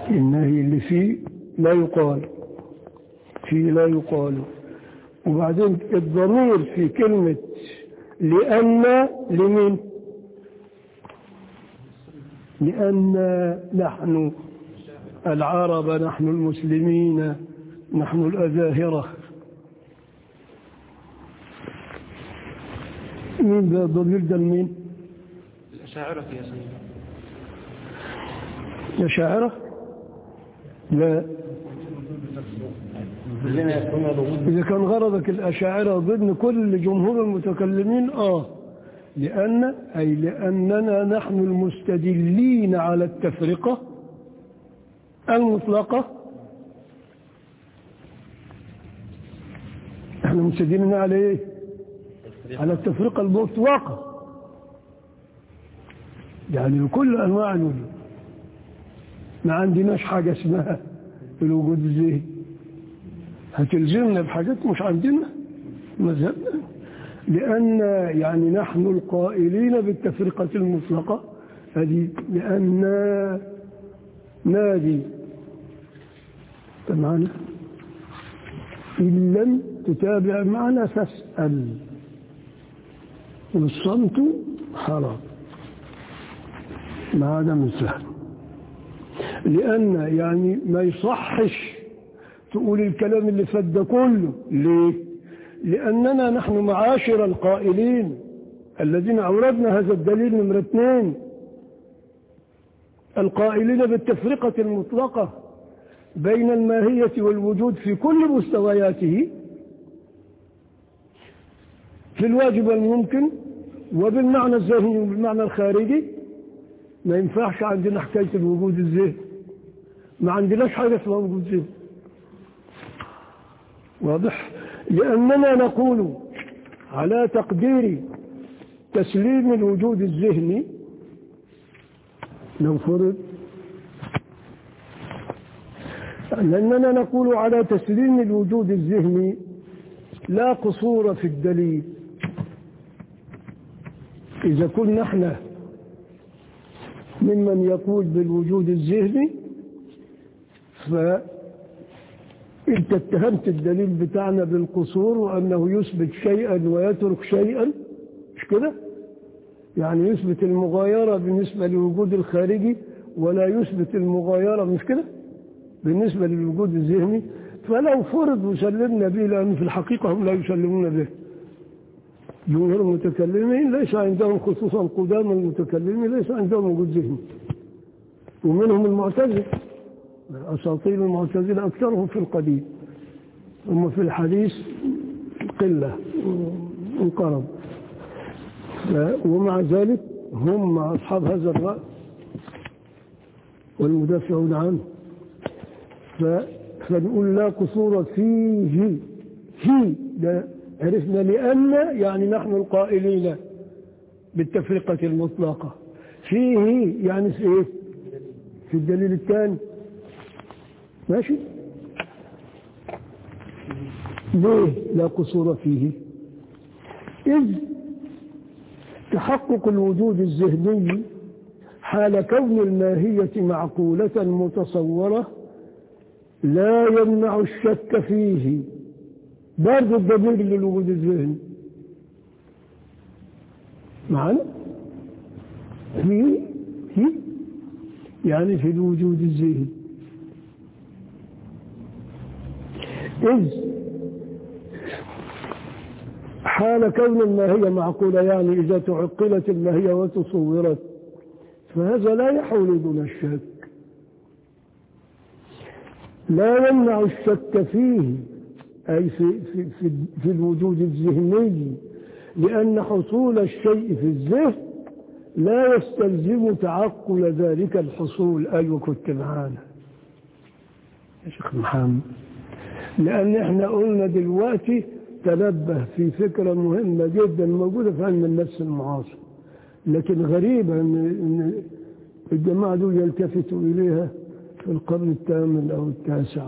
النهي اللي فيه لا يقال فيه لا يقال وبعدين الضمير في كلمة لأن لمن لأن نحن العرب نحن المسلمين نحن الأزاهرة مين ده الضمير ده لمين الأشاعرة يا سيدي الأشاعرة لا إذا كان غرضك الأشاعرة ضمن كل جمهور المتكلمين آه لأن أي لأننا نحن المستدلين على التفرقة المطلقة احنا مستدلين على ايه على التفرقة المطلقة يعني لكل أنواع الوجود ما عندناش حاجة اسمها الوجود الذهني هتلزمنا بحاجات مش عندنا مذهبنا لأن يعني نحن القائلين بالتفرقة المطلقة هذه لأن نادي معنا إن لم تتابع معنا فاسأل والصمت حرام ما هذا من سهل لأن يعني ما يصحش تقول الكلام اللي فات ده كله ليه لأننا نحن معاشر القائلين الذين أوردنا هذا الدليل نمرة اثنين القائلين بالتفرقة المطلقة بين الماهية والوجود في كل مستوياته في الواجب والممكن وبالمعنى الذهني وبالمعنى الخارجي ما ينفعش عندنا حكاية الوجود الذهني ما عندناش حاجة اسمها وجود ذهني واضح لأننا نقول على تقدير تسليم الوجود الذهني نفرض لأننا نقول على تسليم الوجود الذهني لا قصور في الدليل إذا كنا احنا ممن يقول بالوجود الذهني فأنت اتهمت الدليل بتاعنا بالقصور وأنه يثبت شيئا ويترك شيئا مش كده يعني يثبت المغايرة بالنسبة للوجود الخارجي ولا يثبت المغايرة مش كده بالنسبة للوجود الذهني فلو فرض وسلمنا به لأن في الحقيقة هم لا يسلمون به جمهور المتكلمين ليس عندهم خصوصا قدام المتكلمين ليس عندهم وجود ذهني ومنهم المعتزل أساطير المعتزلة أكثرهم في القديم هم في الحديث قلة انقرض ومع ذلك هم مع أصحاب هذا الرأي والمدافعون عنه فنقول لا قصور فيه في ده عرفنا لأن يعني نحن القائلين بالتفرقة المطلقة فيه يعني في ايه في الدليل الثاني ماشي ليه لا قصور فيه إذ تحقق الوجود الذهني حال كون الماهية معقولة متصورة لا يمنع الشك فيه برضه الضمير للوجود الذهني معنا في في يعني في الوجود الذهني إذ حال كون الماهية معقولة يعني إذا تعقلت الماهية وتصورت فهذا لا يحول دون الشك لا يمنع الشك فيه أي في, في, في, في الوجود الذهني لأن حصول الشيء في الذهن لا يستلزم تعقل ذلك الحصول أيوة كنت معانا يا شيخ محمد لأن احنا قلنا دلوقتي تنبه في فكرة مهمة جدا موجودة في علم النفس المعاصر لكن غريبة ان, إن الجماعة دول يلتفتوا إليها في القرن الثامن أو التاسع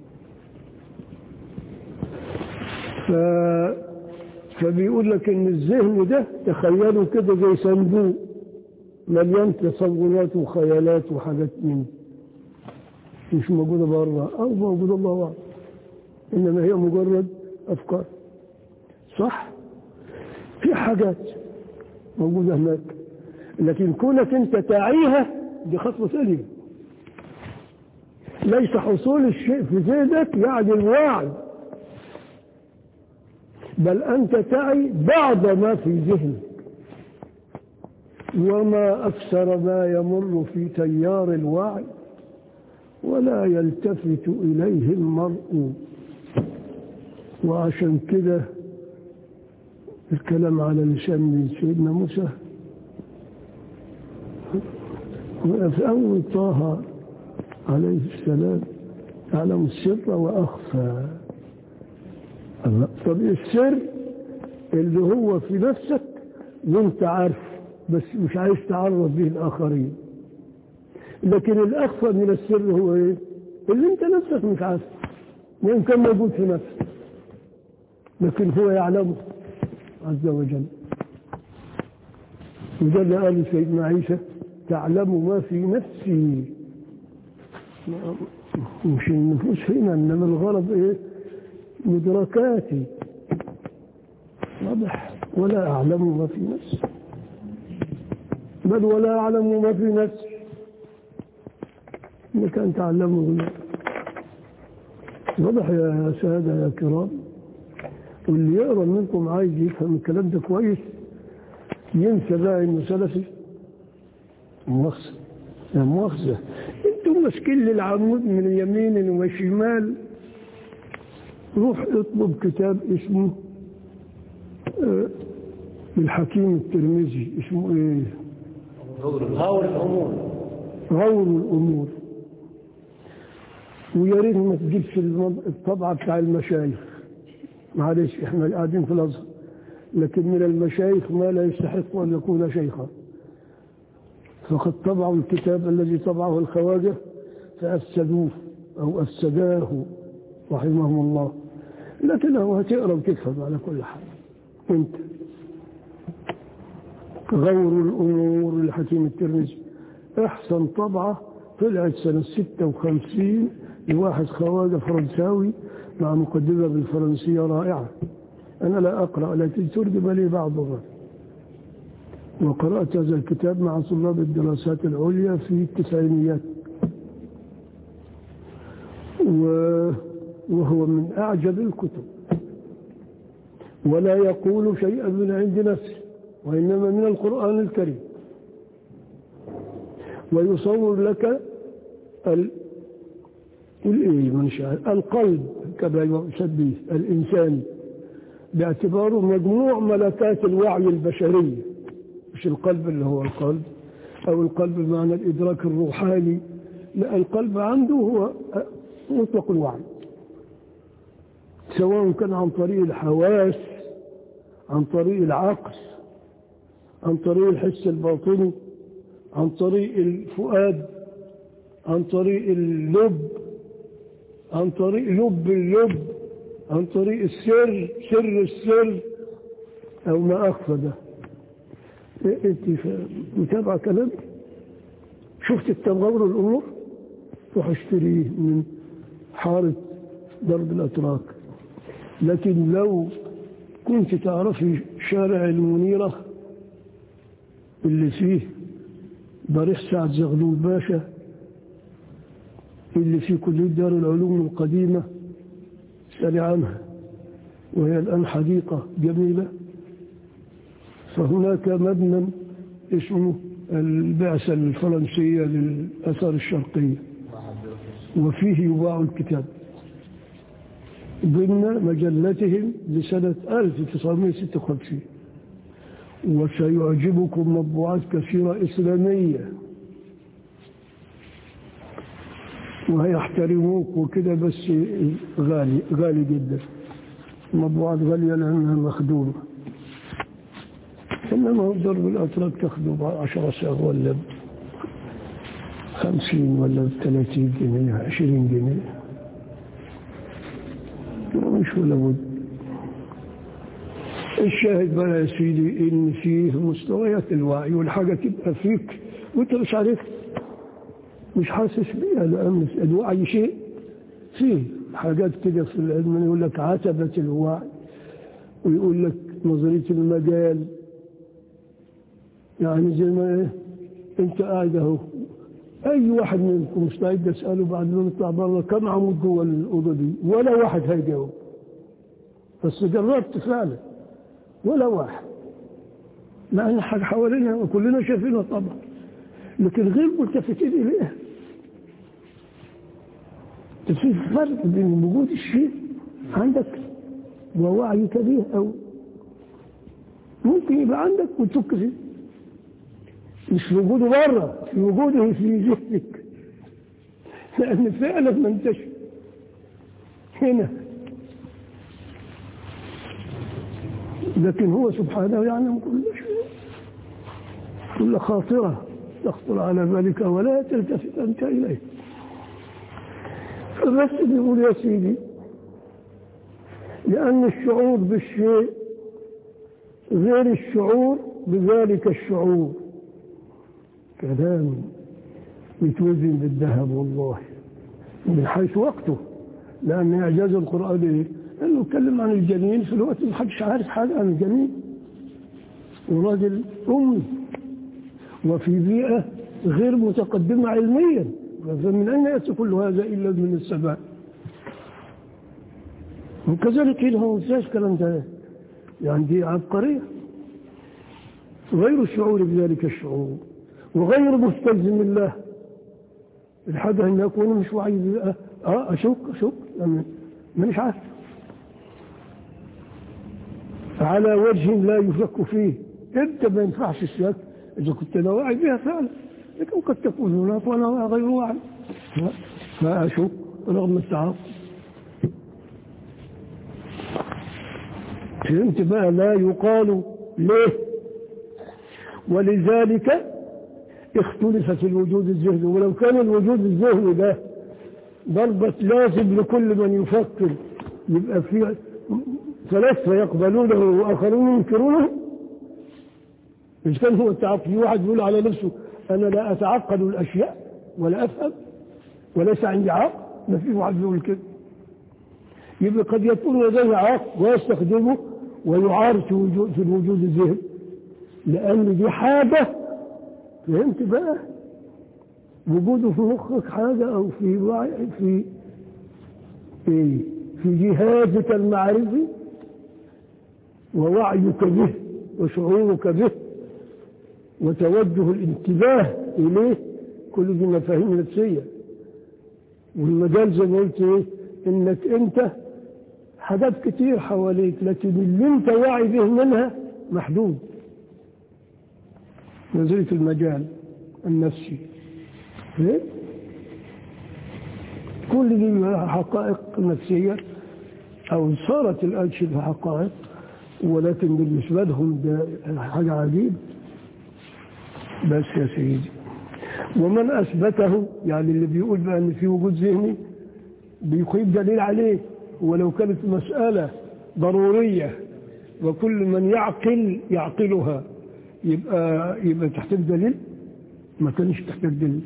ف... فبيقول لك ان الذهن ده تخيلوا كده زي صندوق مليان تصورات وخيالات وحاجات من مش موجودة بره أو موجودة الله أعلم إنما هي مجرد أفكار صح في حاجات موجودة هناك لكن كونك أنت تعيها دي خطوة ثانية ليس حصول الشيء في ذهنك يعني الوعي بل أنت تعي بعض ما في ذهنك وما أكثر ما يمر في تيار الوعي ولا يلتفت إليه المرء وعشان كده الكلام على لسان من سيدنا موسى وفي أول طه عليه السلام تعلم السر وأخفى الله طب السر اللي هو في نفسك وانت عارف بس مش عايز تعرض به الآخرين لكن الأخفى من السر هو ايه اللي انت نفسك مش عارف وإن كان موجود في نفسك لكن هو يعلمه عز وجل وده اللي قال سيدنا عيسى تعلم ما في نفسي مش النفوس هنا انما الغرض ايه مدركاتي واضح ولا اعلم ما في نفسي بل ولا اعلم ما في نفسي انك انت تعلمه الله واضح يا سادة يا كرام واللي يقرا منكم عايز يفهم الكلام ده كويس ينسى بقى انه سلفي مؤاخذة يا مؤاخذة انتم ماسكين للعمود من يمين وشمال روح اطلب كتاب اسمه آه، الحكيم الترمذي اسمه ايه غور الأمور غور الامور ويا ريت ما تجيبش المض- الطبعه بتاع المشايخ معلش احنا قاعدين في الازهر لكن من المشايخ ما لا يستحق ان يكون شيخا فقد طبعوا الكتاب الذي طبعه الخواجه فافسدوه او افسداه رحمهم الله لكن هو هتقرا وتفهم على كل حال انت غور الامور للحكيم الترمذي احسن طبعه طلعت سنه 56 لواحد خواجه فرنساوي مع مقدمه بالفرنسيه رائعه انا لا اقرا لكن ترجم لي بعضها وقرات هذا الكتاب مع طلاب الدراسات العليا في التسعينيات و- وهو من اعجب الكتب ولا يقول شيئا من عند نفسه وإنما من القرآن الكريم ويصور لك ال... الإيه من شاء القلب كما يسميه الإنساني باعتباره مجموع ملكات الوعي البشرية مش القلب اللي هو القلب أو القلب بمعنى الإدراك الروحاني لا القلب عنده هو مطلق الوعي سواء كان عن طريق الحواس عن طريق العقل عن طريق الحس الباطني عن طريق الفؤاد عن طريق اللب عن طريق لب اللب عن طريق السر سر السر او ما اخفى ده إيه انت ف- متابعه كلام شفت التغور الامور روح اشتريه من حاره درب الاتراك لكن لو كنت تعرفي شارع المنيره اللي فيه ضريح سعد زغلول باشا اللي في كلية دار العلوم القديمة سأل عنها وهي الآن حديقة جميلة فهناك مبنى اسمه البعثة الفرنسية للآثار الشرقية وفيه يباع الكتاب ضمن مجلتهم لسنة 1956 وسيعجبكم مطبوعات كثيرة إسلامية وهيحترموك وكده بس غالي غالي جدا مطبوعات غالية لأنها مخدومة إنما هو ضرب الأتراك تاخده بعشرة ساغ ولا خمسين ولا ثلاثين جنيه عشرين جنيه مش ولا بد الشاهد بقى يا سيدي ان فيه مستويات الوعي والحاجه تبقى فيك وانت مش عارف مش حاسس بيها لأن الوعي شيء فيه حاجات كده في العلم يقول لك عتبة الوعي ويقول لك نظرية المجال يعني زي ما ايه انت قاعد اهو اي واحد منكم مستعد اساله بعد ما نطلع بره كم عمود جوه الاوضه دي ولا واحد هيجاوب بس جربت فعلا ولا واحد مع ان حاجه حوالينا وكلنا شايفينها طبعا لكن غير ملتفتين اليها في فرق بين وجود الشيء عندك ووعيك به او ممكن يبقى عندك وتشك فيه مش في وجوده بره في وجوده في ذهنك لأن فعلا ما انتش هنا لكن هو سبحانه يعلم كل شيء كل خاطرة تخطر على بالك ولا تلتفت أنت إليه فبس بيقول يا سيدي لأن الشعور بالشيء غير الشعور بذلك الشعور كلام يتوزن بالذهب والله من حيث وقته لأن إعجاز القرآن إيه؟ أنه يتكلم عن الجنين في الوقت اللي محدش عارف حاجة عن الجنين وراجل أمي وفي بيئة غير متقدمة علميا فمن أين يأتي كل هذا إلا من السماء وكذلك هنا هو ازاي الكلام ده يعني دي عبقرية غير الشعور بذلك الشعور وغير مستلزم الله الحاجة أن يكون مش وعي بقى اه أشك أشك يعني مانيش عارف على وجه لا يشك فيه انت ما ينفعش الشك اذا كنت انا واعي بها فعلا لكن قد تكون هناك وانا غير واعي فاشك رغم التعاطف فهمت بقى لا يقال ليه ولذلك اختلف في الوجود الذهني ولو كان الوجود الذهني ده ضربة لازم لكل من يفكر يبقى في ثلاثة يقبلونه وآخرون ينكرونه مش كان هو التعقل في واحد يقول على نفسه أنا لا أتعقل الأشياء ولا أفهم وليس عندي عقل ما في واحد يقول كده يبقى قد يكون لديه عقل ويستخدمه ويعارض في وجود في الوجود الذهني لأن دي حاجة فهمت بقى وجوده في مخك حاجة أو في وعي في إيه في جهازك المعرفي ووعيك به وشعورك به وتوجه الانتباه إليه كل دي مفاهيم نفسية والمجال زي ما قلت إيه إنك أنت حاجات كتير حواليك لكن اللي أنت واعي به منها محدود نظرية المجال النفسي إيه؟ كل دي حقائق نفسية أو صارت الآن شبه حقائق ولكن بالنسبة لهم ده حاجة عجيبة بس يا سيدي ومن أثبته يعني اللي بيقول بأن في وجود ذهني بيقيم دليل عليه ولو كانت مسألة ضرورية وكل من يعقل يعقلها يبقى يبقى تحتاج دليل ما كانش تحتاج دليل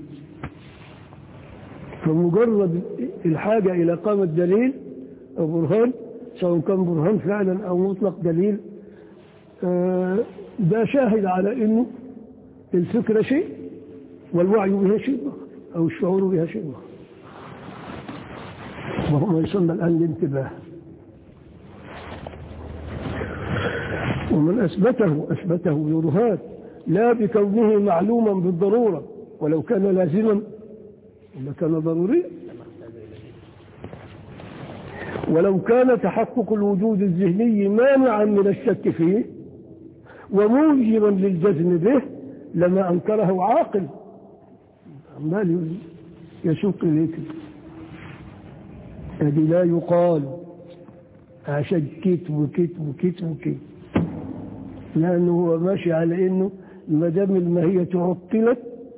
فمجرد الحاجة إلى قامة دليل أو برهان سواء كان برهان فعلا أو مطلق دليل ده شاهد على أنه الفكرة شيء والوعي بها شيء أو الشعور بها شيء وهو ما يسمى الآن الانتباه ومن أثبته أثبته برهان لا بكونه معلوما بالضرورة ولو كان لازما لكان ضروريا ولو كان تحقق الوجود الذهني مانعا من الشك فيه وموجبا للجزم به لما أنكره عاقل عمال يشك ليك هذه لا يقال عشان كيت وكيت وكيت وكيت لأنه هو ماشي على أنه ما دام الماهية عطلت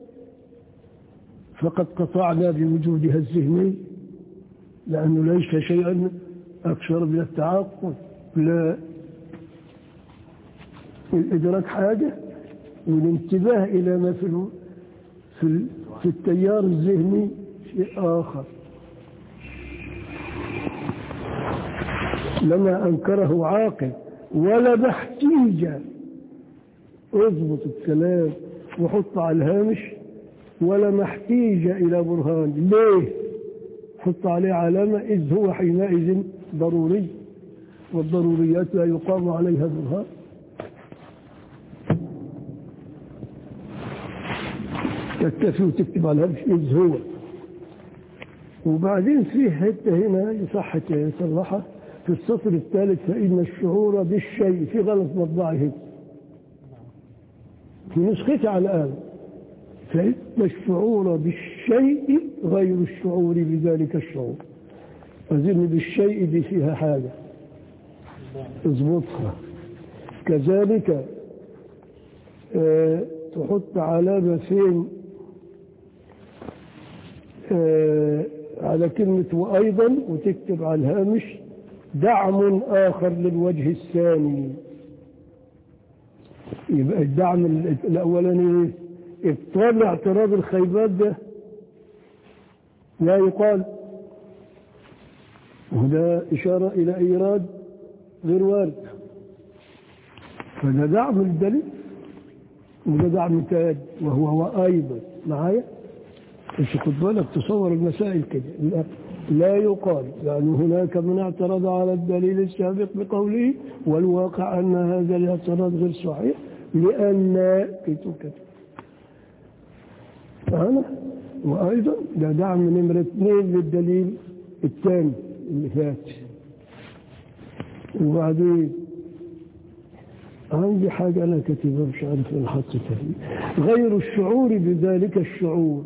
فقد قطعنا بوجودها الذهني لأنه ليس شيئا أكثر من التعاقل لا الإدراك حاجة والانتباه إلى ما في في, ال- في التيار الذهني شيء آخر لما أنكره عاقل ولا محتيج اضبط الكلام وحط على الهامش ولا محتيج إلى برهان ليه حط عليه علامة إذ هو حينئذ ضروري والضروريات لا يقام عليها برهان تكتفي وتكتب على الهامش إذ هو وبعدين في حتة هنا يصح يصلحها في السطر الثالث فإن الشعور بالشيء في غلط مطبعي هنا في نسختي على الآن فإن الشعور بالشيء غير الشعور بذلك الشعور أظن بالشيء دي فيها حاجة اضبطها كذلك آه تحط علامة فين آه على كلمة وأيضا وتكتب على الهامش دعم آخر للوجه الثاني يبقى الدعم ال- الأولاني إيه؟ ابطال اعتراض الخيبات ده لا يقال وده إشارة إلى إيراد غير وارد فده دعم الدليل وده دعم تاني وهو وأيضا معايا مش خد بالك تصور المسائل كده لا, لا يقال يعني هناك من اعترض على الدليل السابق بقوله والواقع أن هذا الاعتراض غير صحيح لأن كتو كتو فهنا وأيضا ده دعم نمرة اثنين للدليل الثاني اللي فات وبعدين عندي حاجة أنا كاتبها مش عارف أنا حطيتها فيه. غير الشعور بذلك الشعور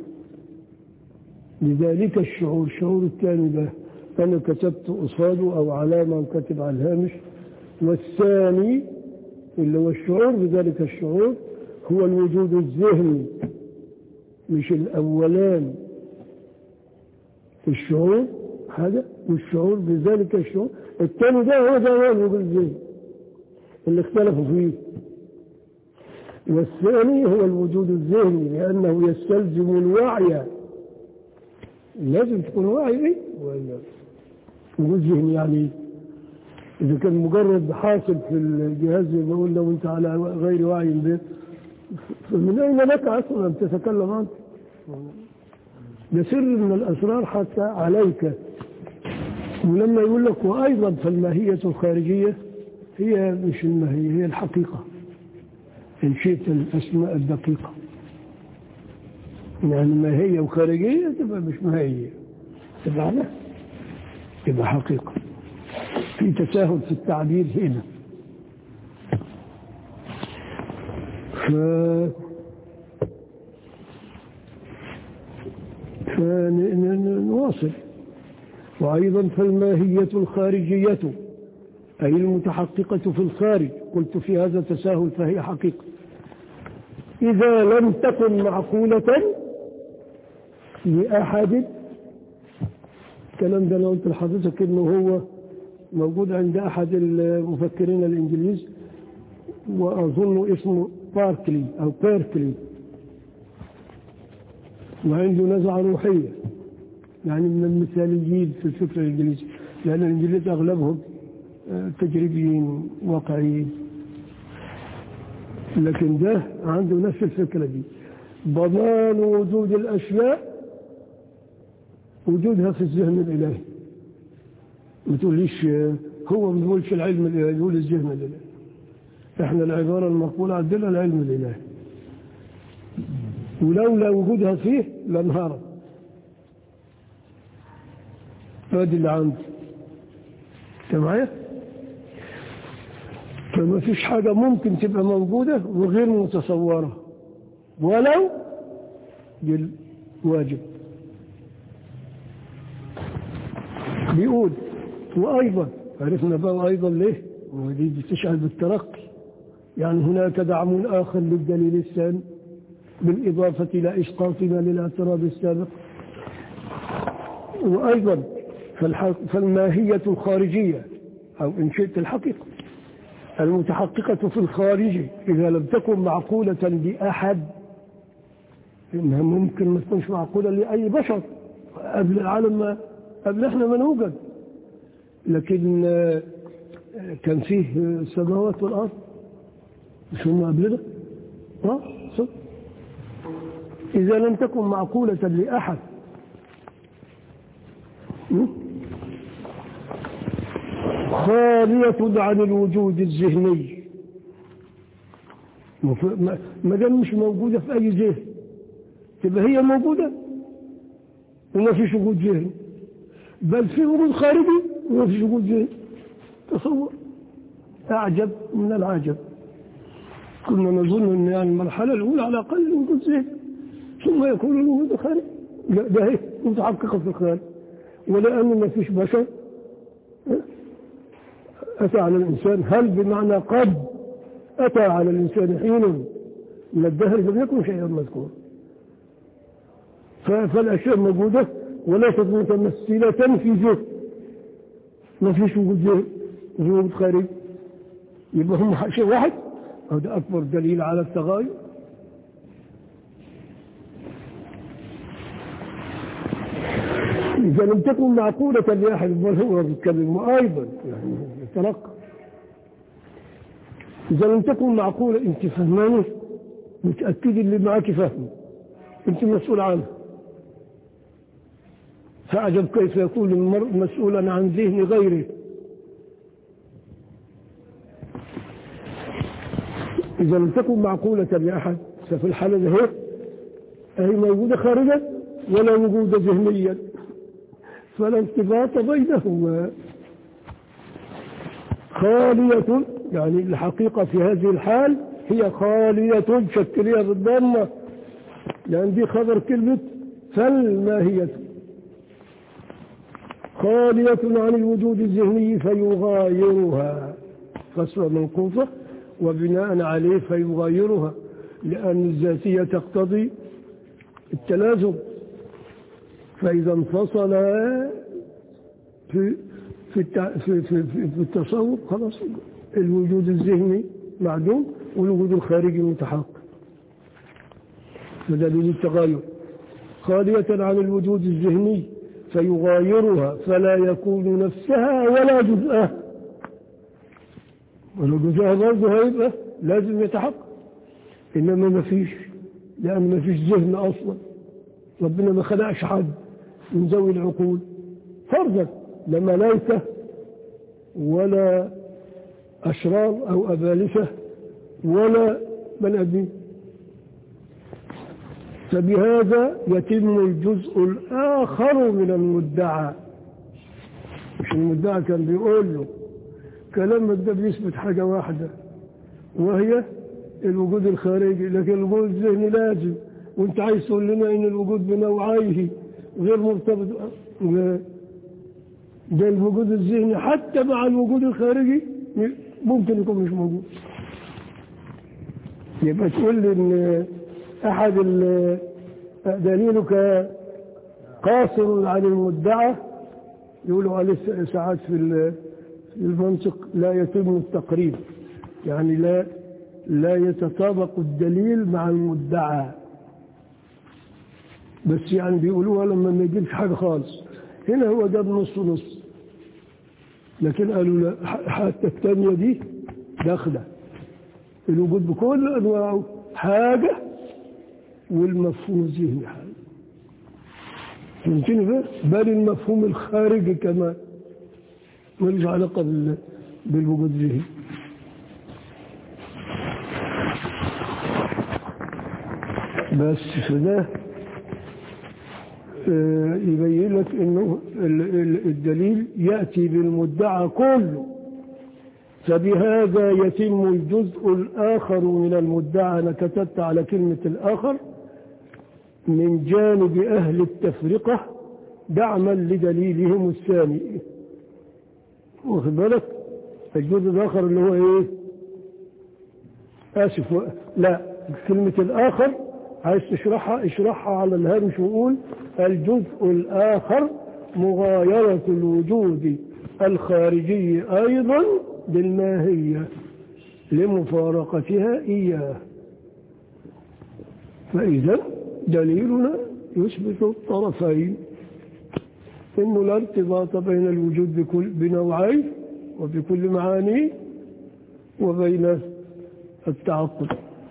بذلك الشعور الشعور الثاني ده أنا كتبت قصاده أو علامة كتب على الهامش والثاني اللي هو الشعور بذلك الشعور هو الوجود الذهني مش الأولان الشعور حاجة والشعور بذلك الشعور الثاني ده هو ده هو الوجود الذهني اللي اختلفوا فيه والثاني هو الوجود الذهني لأنه يستلزم الوعي لازم تكون واعي به ولا وجود ذهني يعني إذا كان مجرد حاصل في الجهاز زي ما قلنا وأنت على غير وعي به فمن أين لك أصلا أن تتكلم عنه؟ ده سر من الأسرار حتى عليك ولما يقول لك وأيضا فالماهية الخارجية هي مش الماهية هي الحقيقة إن شئت الأسماء الدقيقة يعني ماهية وخارجية تبقى مش ماهية تبقى على تبقى حقيقة في تساهل في التعبير هنا ف فنواصل وأيضا فالماهية الخارجية أي المتحققة في الخارج قلت في هذا تساهل فهي حقيقة إذا لم تكن معقولة لأحد الكلام ده أنا قلت لحضرتك إنه هو موجود عند أحد المفكرين الإنجليز وأظن اسمه باركلي أو بيركلي وعنده نزعة روحية يعني من المثاليين في الفكر الإنجليزي لأن الإنجليز أغلبهم تجريبيين واقعيين لكن ده عنده نفس الفكرة دي ضمان وجود الأشياء وجودها في الذهن الإلهي ما تقوليش هو ما بيقولش العلم الإلهي يقول الذهن الإلهي احنا العبارة المقبولة عندنا العلم الإلهي ولولا وجودها فيه لانهارت هذه اللي عندي انت معايا فما فيش حاجة ممكن تبقى موجودة وغير متصورة ولو بالواجب بيقول وأيضا عرفنا بقى أيضا ليه ودي بتشعر بالترقي يعني هناك دعم آخر للدليل الثاني بالإضافة إلى إسقاطنا للاعتراض السابق وأيضا فالماهية الخارجية أو إن شئت الحقيقة المتحققة في الخارج إذا لم تكن معقولة بأحد إنها ممكن ما تكونش معقولة لأي بشر قبل العالم ما قبل إحنا ما نوجد لكن آه، كان فيه السماوات والأرض مش هم قبلنا اه صح إذا لم تكن معقولة لأحد م? خالية عن الوجود الذهني مف- ما- ما دام مش موجودة في أي ذهن تبقى هي موجودة وما فيش وجود ذهني بل في وجود خارجي وما فيش وجود ذهني تصور أعجب من العجب كنا نظن أن يعني المرحلة الأولى على الأقل وجود ذهني ثم يكون الوجود خارجي لا ده هي متحققة في الخارج ولأن ما فيش بشر أتى على الإنسان هل بمعنى قد أتى على الإنسان حين من الدهر لم يكن شيئا مذكورا ف- فالأشياء موجودة وليست متمثلة في ذهن ما فيش وجود ذهن وجود خارجي يبقى هم شيء واحد هذا أكبر دليل على التغاير إذا لم تكن معقولة لأحد بل هو بيتكلم وأيضا يعني يتلقى إذا لم تكن معقولة أنت فهمانه متأكد اللي معك فهمه أنت مسؤول عنه فأعجب كيف يكون المرء مسؤولا عن ذهن غيره إذا لم تكن معقولة لأحد ففي الحالة هي هي موجودة خارجا ولا وجود ذهنيا فلا ارتباط بينهما خالية يعني الحقيقة في هذه الحال هي خالية شكلية بالضمة لأن دي خبر كلمة فالماهية خالية عن الوجود الذهني فيغايرها قسوة منقوصة وبناء عليه فيغايرها لأن الذاتية تقتضي التلازم فإذا انفصل في في التع- في, في, في, في التصور خلاص الوجود الذهني معدوم والوجود الخارجي متحقق فدليل التغاير خالية عن الوجود الذهني فيغايرها فلا يكون نفسها ولا جزءها ولو جزءها برضه هيبقى لازم يتحقق إنما ما فيش لأن ما فيش ذهن أصلا ربنا ما خلقش حد من ذوي العقول فرضا لا ملائكة ولا أشرار أو أبالسة ولا بني آدمين فبهذا يتم الجزء الآخر من المدعى مش المدعى كان بيقول له كلامك ده بيثبت حاجة واحدة وهي الوجود الخارجي لكن الوجود الذهني لازم وانت عايز تقول لنا ان الوجود بنوعيه غير مرتبط ده الوجود الذهني حتى مع الوجود الخارجي ممكن يكون مش موجود يبقى تقول لي ان احد ال- دليلك قاصر عن المدعى يقولوا عليه ساعات في ال- في المنطق لا يتم التقريب يعني لا لا يتطابق الدليل مع المدعى بس يعني بيقولوها لما ما يجيبش حاجة خالص هنا هو جاب نص نص لكن قالوا لا ح- حتى الثانية دي داخلة الوجود بكل أنواعه حاجة والمفهوم الذهني حاجة فهمتني بقى؟ بل المفهوم الخارجي كمان ملوش علاقة بال- بالوجود الذهني بس فده آه، يبين لك انه ال- ال- الدليل ياتي بالمدعى كله فبهذا يتم الجزء الاخر من المدعى انا كتبت على كلمه الاخر من جانب اهل التفرقه دعما لدليلهم الثاني واخد بالك الجزء الاخر اللي هو ايه اسف و- لا كلمه الاخر عايز تشرحها اشرحها على الهامش وقول الجزء الآخر مغايرة الوجود الخارجي أيضا بالماهية لمفارقتها إياه فإذا دليلنا يثبت الطرفين إنه لا ارتباط بين الوجود بكل بنوعين وبكل معانيه وبين التعقل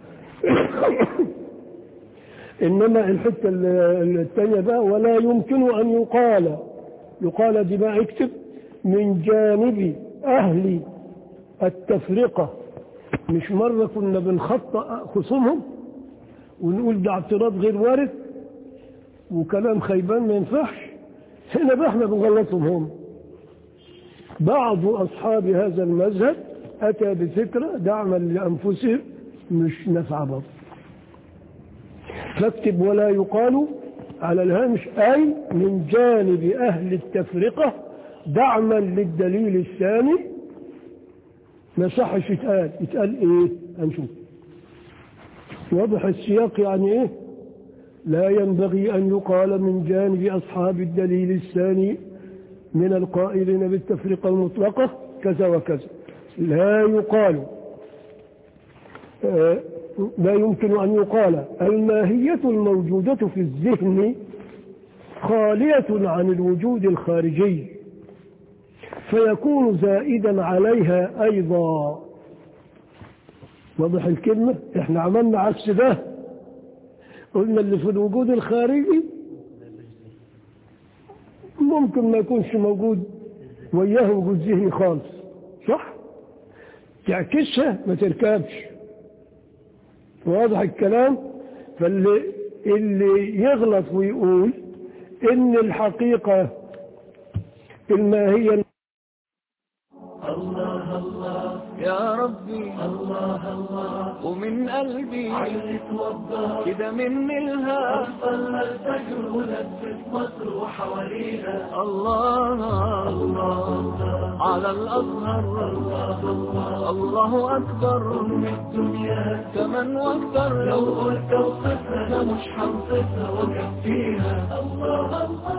إنما الحتة الثانية بقى ولا يمكن أن يقال يقال دي بقى اكتب من جانب أهل التفرقة مش مرة كنا بنخطأ خصومهم ونقول ده اعتراض غير وارد وكلام خيبان ما ينفعش هنا بقى احنا بنغلطهم هم بعض أصحاب هذا المذهب أتى بفكرة دعما لأنفسهم مش نفع بعض فاكتب ولا يقال على الهامش أي من جانب أهل التفرقة دعما للدليل الثاني ما صحش يتقال يتقال ايه هنشوف واضح السياق يعني ايه لا ينبغي أن يقال من جانب أصحاب الدليل الثاني من القائلين بالتفرقة المطلقة كذا وكذا لا يقال آه لا يمكن أن يقال الماهية الموجودة في الذهن خالية عن الوجود الخارجي فيكون زائدا عليها أيضا واضح الكلمة احنا عملنا عكس ده قلنا اللي في الوجود الخارجي ممكن ما يكونش موجود وياه وجود ذهني خالص صح تعكسها ما تركبش واضح الكلام فاللي اللي يغلط ويقول ان الحقيقة الماهية الله الله يا ربي الله الله ومن قلبي عايز توضى كده مني الها صلى الفجر ولبس مصر وحوالينا الله الله على الأزهر الله الله أكبر من الدنيا كمان واكتر لو قلت اوصفها انا مش هنصفها وكفيها الله الله